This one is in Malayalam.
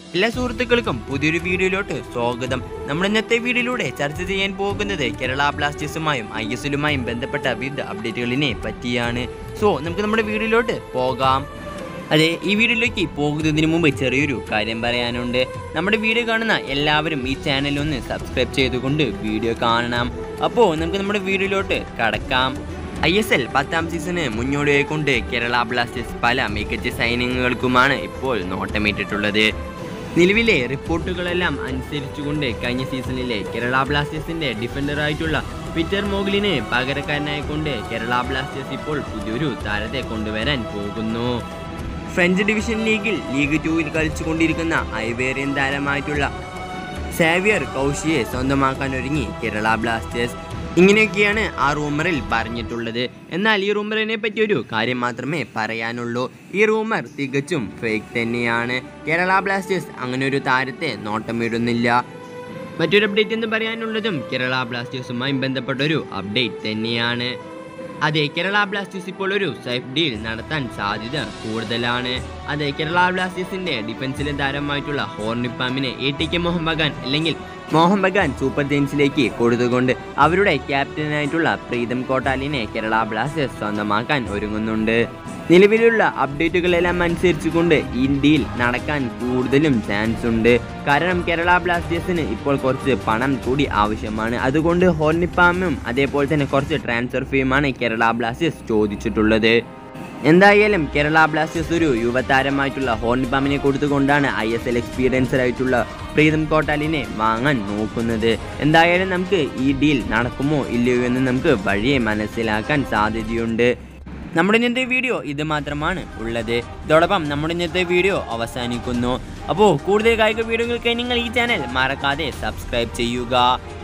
എല്ലാ സുഹൃത്തുക്കൾക്കും പുതിയൊരു വീഡിയോയിലോട്ട് സ്വാഗതം നമ്മുടെ ഇന്നത്തെ വീഡിയോയിലൂടെ ചർച്ച ചെയ്യാൻ പോകുന്നത് കേരള ബ്ലാസ്റ്റേഴ്സുമായും ഐ എസ് എല്ലുമായും ബന്ധപ്പെട്ട വിവിധ അപ്ഡേറ്റുകളിനെ പറ്റിയാണ് സോ നമുക്ക് നമ്മുടെ വീഡിയോയിലോട്ട് പോകാം അതെ ഈ വീഡിയോയിലേക്ക് പോകുന്നതിന് മുമ്പ് ചെറിയൊരു കാര്യം പറയാനുണ്ട് നമ്മുടെ വീഡിയോ കാണുന്ന എല്ലാവരും ഈ ചാനൽ ഒന്ന് സബ്സ്ക്രൈബ് ചെയ്തുകൊണ്ട് വീഡിയോ കാണണം അപ്പോൾ നമുക്ക് നമ്മുടെ വീഡിയോയിലോട്ട് കടക്കാം ഐ എസ് എൽ പത്താം സീസണ് മുന്നോടിയായിക്കൊണ്ട് കേരള ബ്ലാസ്റ്റേഴ്സ് പല മികച്ച സൈനികങ്ങൾക്കുമാണ് ഇപ്പോൾ നോട്ടമിട്ടിട്ടുള്ളത് നിലവിലെ റിപ്പോർട്ടുകളെല്ലാം അനുസരിച്ചുകൊണ്ട് കഴിഞ്ഞ സീസണിലെ കേരള ബ്ലാസ്റ്റേഴ്സിന്റെ ഡിഫൻഡറായിട്ടുള്ള പീറ്റർ മോഗ്ലിന് പകരക്കാരനായിക്കൊണ്ട് കേരള ബ്ലാസ്റ്റേഴ്സ് ഇപ്പോൾ പുതിയൊരു താരത്തെ കൊണ്ടുവരാൻ പോകുന്നു ഫ്രഞ്ച് ഡിവിഷൻ ലീഗിൽ ലീഗ് ടൂവിൽ കളിച്ചുകൊണ്ടിരിക്കുന്ന ഐവേറിയൻ താരമായിട്ടുള്ള സാവിയർ കൗശിയെ സ്വന്തമാക്കാൻ ഒരുങ്ങി കേരള ബ്ലാസ്റ്റേഴ്സ് ഇങ്ങനെയൊക്കെയാണ് ആ റൂമറിൽ പറഞ്ഞിട്ടുള്ളത് എന്നാൽ ഈ റൂമറിനെ പറ്റി ഒരു കാര്യം മാത്രമേ പറയാനുള്ളൂ ഈ റൂമർ തികച്ചും ഫേക്ക് തന്നെയാണ് കേരള ബ്ലാസ്റ്റേഴ്സ് അങ്ങനെ ഒരു താരത്തെ നോട്ടമിടുന്നില്ല മറ്റൊരു അപ്ഡേറ്റ് എന്ന് പറയാനുള്ളതും കേരള ബ്ലാസ്റ്റേഴ്സുമായി ബന്ധപ്പെട്ട ഒരു അപ്ഡേറ്റ് തന്നെയാണ് അതെ കേരള ബ്ലാസ്റ്റേഴ്സ് ഇപ്പോൾ ഒരു സേഫ് ഡീൽ നടത്താൻ സാധ്യത കൂടുതലാണ് അതെ കേരള ബ്ലാസ്റ്റേഴ്സിന്റെ ഡിഫൻസിലെ താരമായിട്ടുള്ള ഹോർണിപ്പാമിനെ A T K Mohun Bagan അല്ലെങ്കിൽ മോഹൻ ബഗാൻ സൂപ്പർ ജെയിൻസിലേക്ക് കൊടുത്തുകൊണ്ട് അവരുടെ ക്യാപ്റ്റനായിട്ടുള്ള പ്രീതം കോട്ടാലിനെ കേരള ബ്ലാസ്റ്റേഴ്സ് സ്വന്തമാക്കാൻ ഒരുങ്ങുന്നുണ്ട് നിലവിലുള്ള അപ്ഡേറ്റുകളെല്ലാം അനുസരിച്ചുകൊണ്ട് ഈ ഡീൽ നടക്കാൻ കൂടുതലും ചാൻസ് ഉണ്ട് കാരണം കേരള ബ്ലാസ്റ്റേഴ്സിന് ഇപ്പോൾ കുറച്ച് പണം കൂടി ആവശ്യമാണ് അതുകൊണ്ട് ഹോർണിപ്പാമും അതേപോലെ തന്നെ കുറച്ച് ട്രാൻസ്ഫർ ഫീമാണ് കേരള ബ്ലാസ്റ്റേഴ്സ് ചോദിച്ചിട്ടുള്ളത് എന്തായാലും കേരള ബ്ലാസ്റ്റേഴ്സ് ഒരു യുവതാരമായിട്ടുള്ള ഹോർണിപ്പാമിനെ കൊടുത്തുകൊണ്ടാണ് ഐ എസ് എൽ എക്സ്പീരിയൻസർ ആയിട്ടുള്ള പ്രീതം കോട്ടാലിനെ വാങ്ങാൻ നോക്കുന്നത് എന്തായാലും നമുക്ക് ഈ ഡീൽ നടക്കുമോ ഇല്ലയോ എന്ന് നമുക്ക് വഴിയെ മനസ്സിലാക്കാൻ സാധ്യതയുണ്ട് നമ്മുടെ ഇന്നത്തെ വീഡിയോ ഇത് മാത്രമാണ് ഉള്ളത് ഇതോടൊപ്പം നമ്മുടെ ഇന്നത്തെ വീഡിയോ അവസാനിക്കുന്നു അപ്പോൾ കൂടുതൽ കായിക വീഡിയോകൾക്കായി നിങ്ങൾ ഈ ചാനൽ മറക്കാതെ സബ്സ്ക്രൈബ് ചെയ്യുക